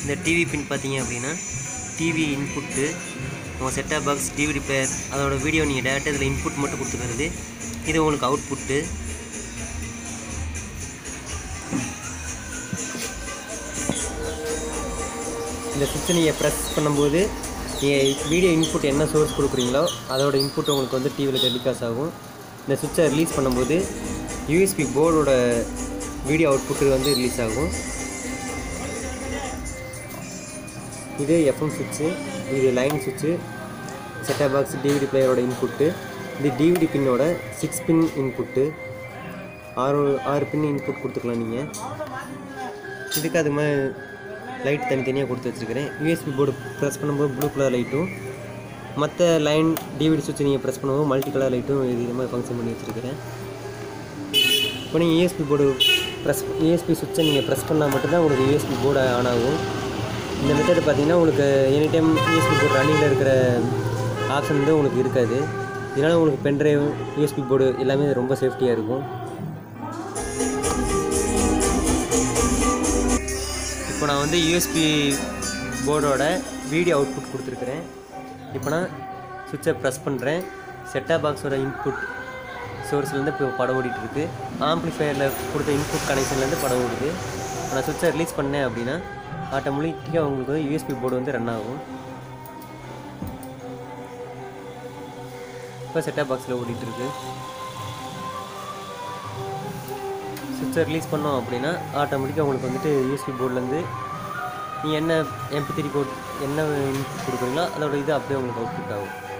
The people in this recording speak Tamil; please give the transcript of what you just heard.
இந்த டிவி பின் பார்த்தீங்க அப்படின்னா டிவி இன்புட்டு உங்கள் செட்டாப் பாக்ஸ் டிவிடி பிளேயர் அதோட வீடியோ நீங்கள் டேரெக்டாக இதில் இன்புட் மட்டும் கொடுத்துக்கிறது இது உங்களுக்கு அவுட்புட்டு இந்த சுவிட்சை நீங்கள் ப்ரெஸ் பண்ணும்போது நீங்கள் வீடியோ இன்புட் என்ன சோர்ஸ் கொடுக்குறீங்களோ அதோட இன்புட் உங்களுக்கு வந்து டிவியில் டெலிகாஸ்ட் ஆகும் இந்த சுவிட்சை ரிலீஸ் பண்ணும்போது யூஎஸ்பி போர்டோட வீடியோ அவுட்புட்டு வந்து ரிலீஸ் ஆகும் இது எஃப்எம் சுவிட்சு இது லைன் சுவிட்சு செட்டாப் பாக்ஸ் டிவிடி பிளேயரோட இன்புட்டு இது டிவிடி பின்னோட சிக்ஸ் பின் இன்புட்டு ஆறு ஆறு பின் இன்புட் கொடுத்துக்கலாம் நீங்கள் இதுக்கு அது மாதிரி லைட் தனித்தனியாக கொடுத்து வச்சுருக்கிறேன் யூஎஸ்பி போர்டு ப்ரெஸ் பண்ணும்போது ப்ளூ கலர் லைட்டும் மற்ற லைன் டிவிடி சுவிட்ச் நீங்கள் ப்ரெஸ் பண்ணும்போது மல்டி கலர் லைட்டும் இது இது மாதிரி ஃபங்க்ஷன் பண்ணி வச்சுருக்கிறேன் இப்போ நீங்கள் யூஎஸ்பி போர்டு ப்ரெஸ் யூஎஸ்பி சுவிட்சை நீங்கள் ப்ரெஸ் பண்ணால் மட்டும்தான் உங்களுக்கு யூஎஸ்பி போர்டு ஆன் ஆகும் இந்த மெத்தட் பார்த்தீங்கன்னா உங்களுக்கு எனி டைம் யூஎஸ்பி போர்டு ரன்னிங்கில் இருக்கிற ஆப்ஷன் வந்து உங்களுக்கு இருக்காது இதனால் உங்களுக்கு பென்ட்ரைவ் யூஎஸ்பி போர்டு எல்லாமே ரொம்ப சேஃப்டியாக இருக்கும் இப்போ நான் வந்து யூஎஸ்பி போர்டோட வீடியோ அவுட்புட் கொடுத்துருக்குறேன் இப்போ நான் சுவிட்சை ப்ரெஸ் பண்ணுறேன் செட்டாப் பாக்ஸோட இன்புட் சோர்ஸ்லேருந்து இப்போ படம் ஓடிட்டு இருக்கு ஆம்ப்ளிஃபையரில் கொடுத்த இன்புட் கனெக்ஷன்லேருந்து படம் ஓடுது இப்போ நான் சுவிட்சை ரிலீஸ் பண்ணேன் அப்படின்னா ஆட்டோமேட்டிக்காக உங்களுக்கு வந்து யூஎஸ்பி போர்டு வந்து ரன் ஆகும் இப்போ செட்டாப் பாக்ஸில் ஓடிட்டு இருக்கு சுவிட்சை ரிலீஸ் பண்ணோம் அப்படின்னா ஆட்டோமேட்டிக்காக உங்களுக்கு வந்துட்டு யூஎஸ்பி போர்ட்லேருந்து நீ என்ன எம்பி த்ரீ கோட் என்ன இன்புட் கொடுக்குறீங்களோ அதோட இது அப்படியே உங்களுக்கு அவுட்புட் ஆகும்